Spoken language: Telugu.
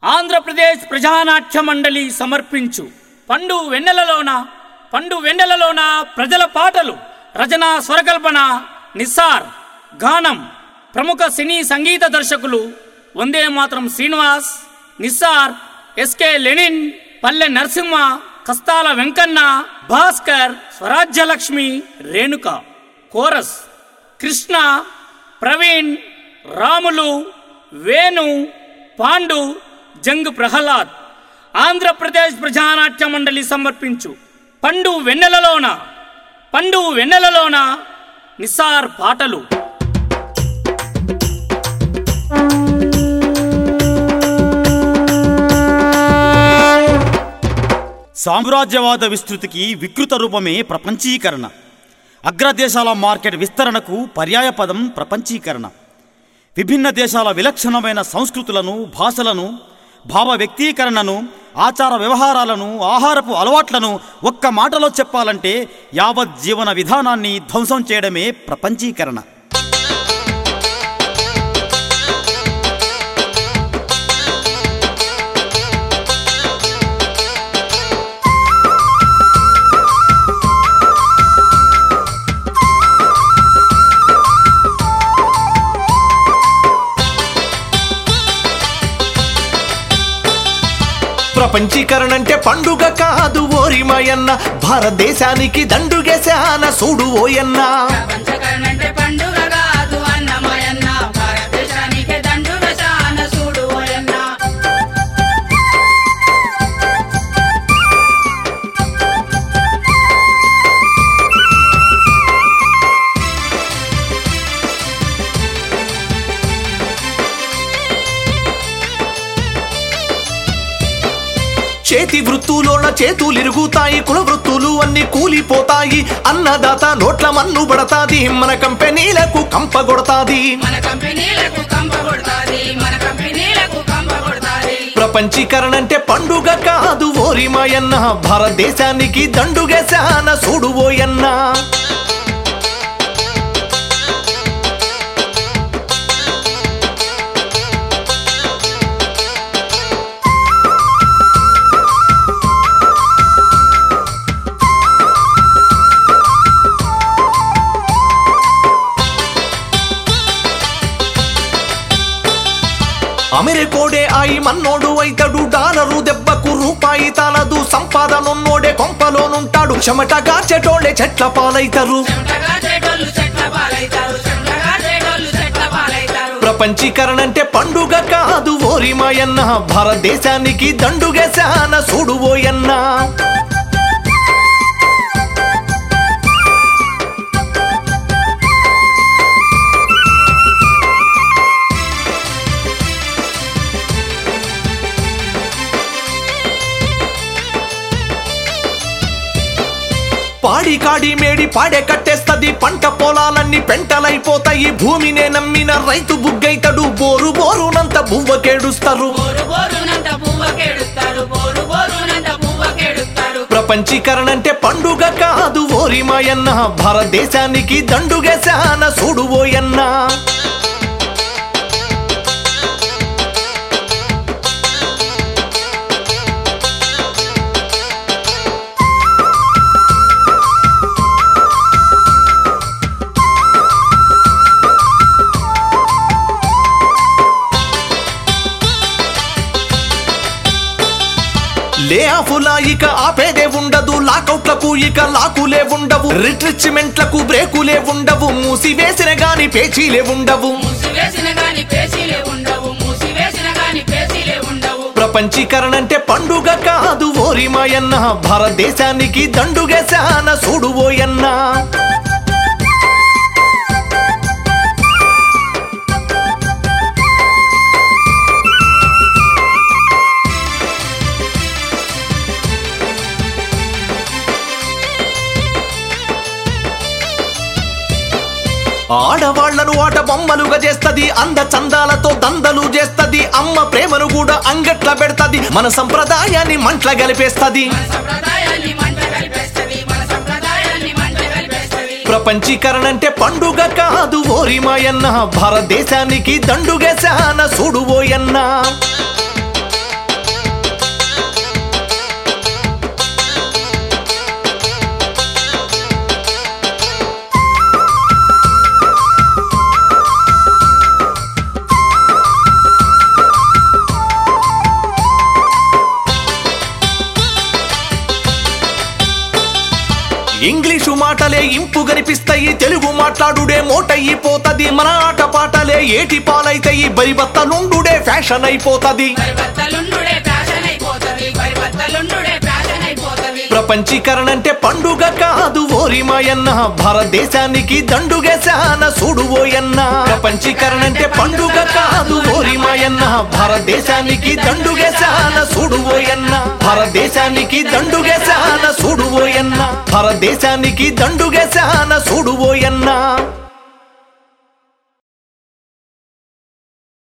ఆంధ్రప్రదేశ్ ప్రజానాట్య మండలి సమర్పించు పండు వెన్నెలలోన పండు వెన్నెలలోన ప్రజల పాటలు రచన స్వరకల్పన నిస్సార్ గానం ప్రముఖ సినీ సంగీత దర్శకులు వందే మాత్రం Srinivas NISAR SK Lenin Palle Narasimha Kasthala Venkanna Bhaskar Swarajyalakshmi Renuka chorus Krishna Praveen Ramulu Venu Pandu Jung Prahlad Andhra Pradesh Praja Natya Mandali సమర్పించు పండు వెన్నెలలోన పండు వెన్నెలలోన నిస్సార్ పాటలు సామ్రాజ్యవాద విస్తృతికి వికృత రూపమే ప్రపంచీకరణ అగ్రదేశాల మార్కెట్ విస్తరణకు పర్యాయ పదం ప్రపంచీకరణ విభిన్న దేశాల విలక్షణమైన సంస్కృతులను భాషలను భావ వ్యక్తీకరణను ఆచార వ్యవహారాలను ఆహారపు అలవాట్లను ఒక్క మాటలో చెప్పాలంటే యావత్ జీవన విధానాన్ని ధ్వంసం చేయడమే ప్రపంచీకరణ ప్రపంచీకరణ అంటే పండుగ కాదు ఓరిమయన్న భారతదేశానికి దండుగేశాన చూడు ఓయన్న ప్రపంచకరణ అంటే పండుగ కాదు అన్నమయన్న భారతదేశానికి దండుగ శాన చూడు ఓయన్న చేతి వృత్తులోన చేతులిరుగుతాయి కుల వృత్తులు అన్ని కూలిపోతాయి అన్నదాత నోట్ల మన్ను పడతాది మన కంపెనీలకు కంపగొడతాది మన కంపెనీలకు కంప కొడతాది మన కంపెనీలకు కంప కొడతాది ప్రపంచీకరణ అంటే పండుగ కాదు ఓరిమయన్న భారతదేశానికి దండుగేశాన చూడు ఓయన్న అమెరికోడే ఆయి మన్నోడు అయితడు డాలరు దెబ్బకు రూపాయి తాలదు సంపాదనున్నోడే కొంపలోనుంటాడు చెమటగా చెటోళ్ళే చెట్ల పాలైతరు చెమటగా చెడోళ్ళు చెట్ల పాలైతారు చెమటగా చెడోళ్ళు చెట్ల పాలైతారు ప్రపంచీకరణ అంటే పండుగ కాదు ఓరిమాయన్న భారతదేశానికి దండుగేశాన చూడు ఓయన్న పాడి కాడి మేడి పాడే కట్టేస్తది పంట పొలాలన్నీ పెంటలైపోతాయి భూమినే నమ్మిన రైతు బుగ్గైతడు బోరు బోరునంత బువ్వకేడుస్తారు బోరు బోరునంత పువ్వ కేడుస్తారు బోరు బోరునంత పువ్వ కేడుస్తారు ప్రపంచీకరణ అంటే పండుగ కాదు ఓరిమాయన్న భారతదేశానికి దండుగేశాన చూడు ఓయన్న లే ఆఫులా ఇక ఆపేదే ఉండదు లాకౌట్లకు ఇక లాకులే ఉండవు రిట్రిచ్మెంట్లకు బ్రేకులే ఉండవు మూసివేసిన గాని పేచీలే ఉండవు మూసివేసిన గాని పేచీలే ఉండవు మూసివేసిన గాని పేచీలే ఉండవు ప్రపంచీకరణ అంటే పండుగ కాదు ఓరిమాయన్న భారతదేశానికి దండుగేశాన చూడు ఓయన్న ఆడవాళ్లను ఆట బొమ్మలుగా చేస్తది అంద చందాలతో దందలు చేస్తది అమ్మ ప్రేమను కూడా అంగట్ల పెడతది మన సంప్రదాయాన్ని మంట్ల గలిపేస్తది మన సంప్రదాయాన్ని మంట కలిపేస్తది మన సంప్రదాయాన్ని మంట కలిపేస్తది ప్రపంచీకరణ అంటే పండుగ కాదు ఓరిమాయన్న భారతదేశానికి దండుగేశాన చూడు ఓయన్న ఇంగ్లీషు మాటలే ఇంపు గనిపిస్తాయి తెలుగు మాట్లాడుడే మోటయ్యిపోతది మన ఆట పాటలే ఏటి పాలైతాయి బరిబత్తలుండుడే ఫ్యాషన్ అయిపోతది పరిబత్తలుండుడే ఫ్యాషన్ అయిపోతది పరిబత్తలుండుడే ఫ్యాషన్ అయిపోతది ప్రపంచీకరణ అంటే పండుగ కాదు ఓరి మాయన్న భారతదేశానికి దండుగేశాన చూడు ఓయన్న ప్రపంచీకరణ అంటే పండుగ కాదు ఓరి మాయన్న భారతదేశానికి దండుగేశాన చూడు ఓయన్న భారతదేశానికి దండుగేశాన చూడు ఓయన్న భారతదేశానికి దండుగేశాన చూడు ఓయన్న